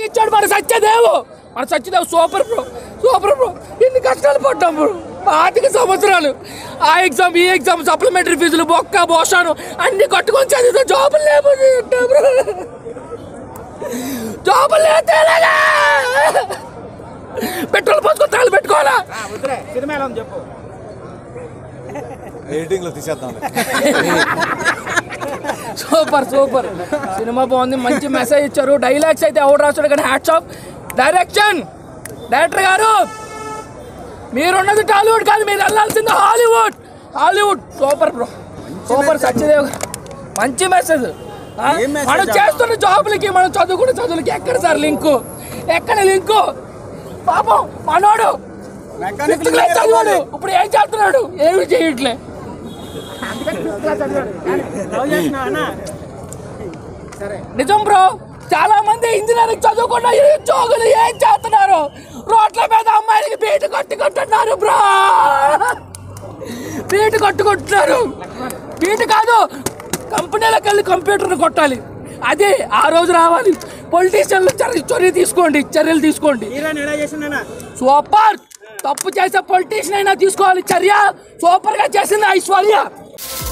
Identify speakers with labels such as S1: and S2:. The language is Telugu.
S1: ఇచ్చాడు మన సత్యదేవ్ మన Satyadev super bro super bro ఇన్ని కష్టాలు పడ్డాం బ్రో పాతిక సంవత్సరాలు ఆ ఎగ్జామ్ ఈ ఎగ్జామ్ సప్లిమెంటరీ ఫీజులు బొక్క బోషాను అన్ని కట్టుకొని చదివితే జాబులు లేకపోతే ఎట్టా బ్రో జాబులు లేతే ఎలాగా? పెట్రోల్ పోసుకొని తాళి పెట్టుకోవాలా
S2: సినిమా ఎలా ఉంది చెప్పు
S3: ఎడిటింగ్ లో తీసేద్దాం
S1: సూపర్ సూపర్ సినిమా బాగుంది మంచి మెసేజ్ ఇచ్చారు డైలాగ్స్ అయితే ఎవడు రాస్తాడు కానీ హ్యాట్స్ ఆఫ్ డైరెక్షన్ డైరెక్టర్ గారు మీరున్నది టాలీవుడ్ కాదు మీరు వెళ్ళాల్సింది Hollywood Hollywood super bro super Satyadev garu. మంచి మెసేజ్ ఆ?
S2: ఏం message
S1: మనం
S2: అబ్బా?
S1: చేస్తున్న జాబులకి మనం చదువుకున్న చదువులకి ఎక్కడ సార్ లింకు ఎక్కడ లింకు పాపం మనోడు
S2: మెకానిక్
S1: ఫిఫ్త్ క్లాస్ చదివాడు ఇప్పుడు ఏం చేస్తున్నాడు ఏమి చేయట్లే
S2: లవ్ చేసినా అన్న
S1: నిజం బ్రో చాలా మంది ఇంజనీరింగ్ చదువుకున్న ఈ ఉద్యోగులు ఏం చేస్తున్నారు రోడ్ల మీద అమ్మాయిలకి బీటు కట్టుకుంటున్నారు బ్రో బీటు కట్టుకుంటున్నారు బీటు కాదు కంపెనీలకు వెళ్ళి కంప్యూటర్ని కొట్టాలి అదే ఆ రోజు రావాలి పొలిటీషియన్లు చర్య చర్య తీసుకోండి చర్యలు తీసుకోండి
S2: హీరోని ఎలా చేసిండన్నా
S1: సూపర్ తప్పు చేసే పొలిటీషియన్ అయినా తీసుకోవాలి చర్య సూపర్ గా చేసింది ఐశ్వర్య